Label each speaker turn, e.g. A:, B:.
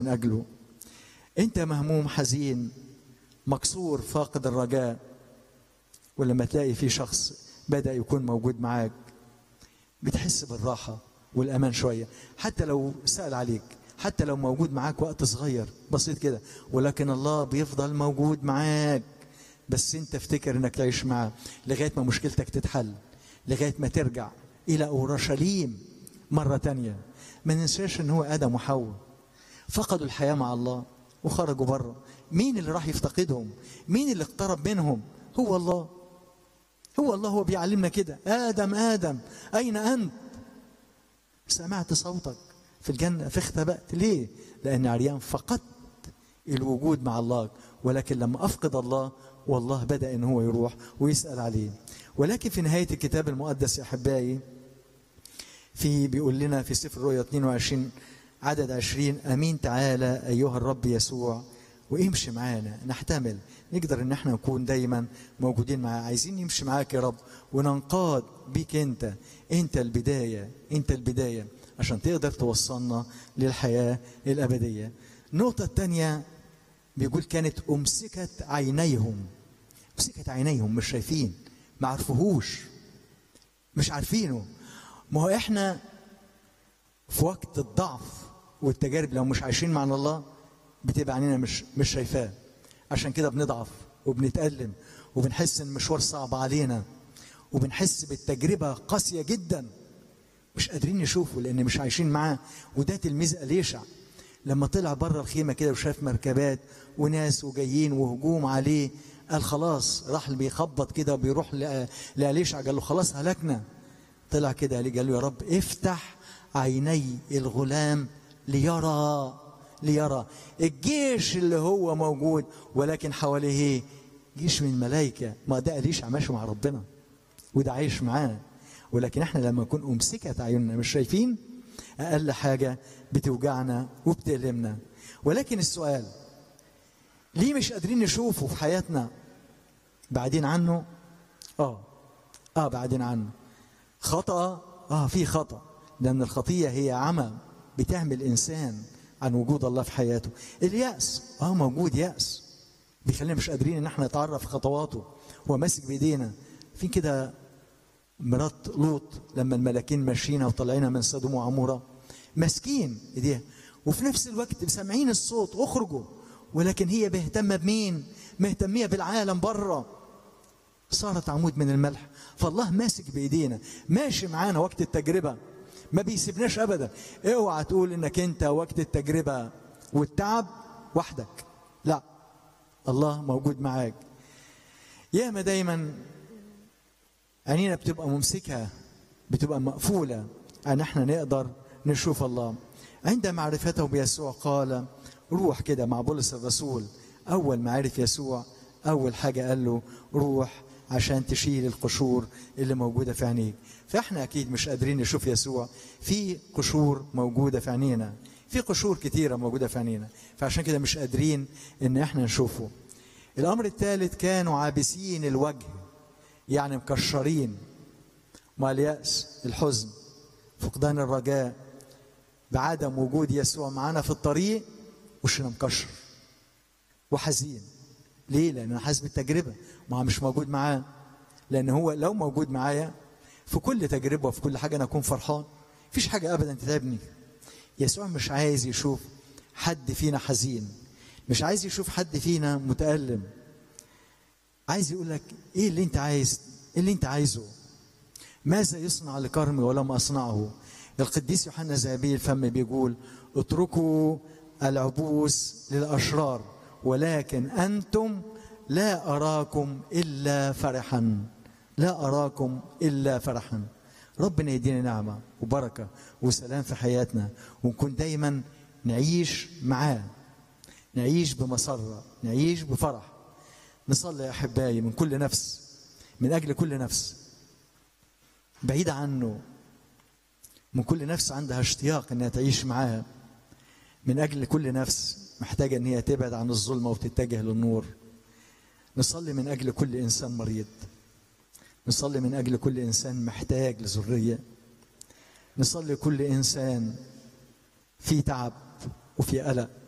A: من أجله أنت مهموم حزين مكسور فاقد الرجاء ولما تلاقي في شخص بدأ يكون موجود معاك بتحس بالراحة والأمان شوية حتى لو سأل عليك حتى لو موجود معاك وقت صغير بسيط كده ولكن الله بيفضل موجود معاك بس انت افتكر انك تعيش معاه لغاية ما مشكلتك تتحل لغاية ما ترجع إلى أورشليم مرة تانية ما ننساش ان هو آدم وحواء فقدوا الحياة مع الله وخرجوا بره مين اللي راح يفتقدهم مين اللي اقترب منهم هو الله هو الله هو بيعلمنا كده آدم آدم أين أنت سمعت صوتك في الجنة فاختبأت ليه لأن عريان فقدت الوجود مع الله ولكن لما أفقد الله والله بدأ إن هو يروح ويسأل عليه ولكن في نهاية الكتاب المقدس يا أحبائي في بيقول لنا في سفر الرؤيا 22 عدد 20 أمين تعالى أيها الرب يسوع وامشي معانا نحتمل نقدر ان احنا نكون دايما موجودين معاه عايزين نمشي معاك يا رب وننقاد بيك انت انت البدايه انت البدايه عشان تقدر توصلنا للحياه الابديه النقطه الثانيه بيقول كانت امسكت عينيهم امسكت عينيهم مش شايفين ما عرفوهوش مش عارفينه ما هو احنا في وقت الضعف والتجارب لو مش عايشين مع الله بتبقى عينينا مش مش شايفاه عشان كده بنضعف وبنتألم وبنحس ان المشوار صعب علينا وبنحس بالتجربه قاسيه جدا مش قادرين نشوفه لان مش عايشين معاه وده تلميذ اليشع لما طلع بره الخيمه كده وشاف مركبات وناس وجايين وهجوم عليه قال خلاص راح بيخبط كده وبيروح لأليشع قال له خلاص هلكنا طلع كده قال له يا رب افتح عيني الغلام ليرى ليرى الجيش اللي هو موجود ولكن حواليه جيش من الملائكة ما ده أليشع ماشي مع ربنا وده عايش معاه ولكن احنا لما نكون أمسكت عيوننا مش شايفين أقل حاجة بتوجعنا وبتألمنا ولكن السؤال ليه مش قادرين نشوفه في حياتنا بعدين عنه اه اه بعدين عنه خطأ اه في خطأ لأن الخطية هي عمى بتعمل إنسان عن وجود الله في حياته اليأس اه موجود يأس بيخلينا مش قادرين ان احنا نتعرف خطواته هو ماسك بايدينا في كده مرات لوط لما الملاكين ماشيين وطالعين من سدوم وعموره ماسكين ايديها وفي نفس الوقت سامعين الصوت اخرجوا ولكن هي مهتمه بمين؟ مهتميه بالعالم بره صارت عمود من الملح فالله ماسك بايدينا ماشي معانا وقت التجربه ما بيسيبناش ابدا اوعى تقول انك انت وقت التجربه والتعب وحدك لا الله موجود معاك ياما دايما عينينا بتبقى ممسكه بتبقى مقفوله ان احنا نقدر نشوف الله عند معرفته بيسوع قال روح كده مع بولس الرسول اول ما عرف يسوع اول حاجه قال له روح عشان تشيل القشور اللي موجودة في عينيك فاحنا اكيد مش قادرين نشوف يسوع في قشور موجودة في عينينا في قشور كتيرة موجودة في عينينا فعشان كده مش قادرين ان احنا نشوفه الامر الثالث كانوا عابسين الوجه يعني مكشرين مع اليأس الحزن فقدان الرجاء بعدم وجود يسوع معانا في الطريق وشنا مكشر وحزين ليه؟ لأن أنا حاسس بالتجربة ما هو مش موجود معاه لأن هو لو موجود معايا في كل تجربة وفي كل حاجة أنا أكون فرحان مفيش حاجة أبدا تتعبني يسوع مش عايز يشوف حد فينا حزين مش عايز يشوف حد فينا متألم عايز يقول لك إيه اللي أنت عايز إيه اللي أنت عايزه ماذا يصنع لكرمي ولم أصنعه القديس يوحنا ذهبي الفم بيقول اتركوا العبوس للأشرار ولكن أنتم لا أراكم إلا فرحا لا أراكم إلا فرحا ربنا يدينا نعمة وبركة وسلام في حياتنا ونكون دايما نعيش معاه نعيش بمسرة نعيش بفرح نصلي يا أحبائي من كل نفس من أجل كل نفس بعيد عنه من كل نفس عندها اشتياق انها تعيش معاه من اجل كل نفس محتاجه ان هي تبعد عن الظلمه وتتجه للنور نصلي من اجل كل انسان مريض نصلي من اجل كل انسان محتاج لذريه نصلي كل انسان في تعب وفي قلق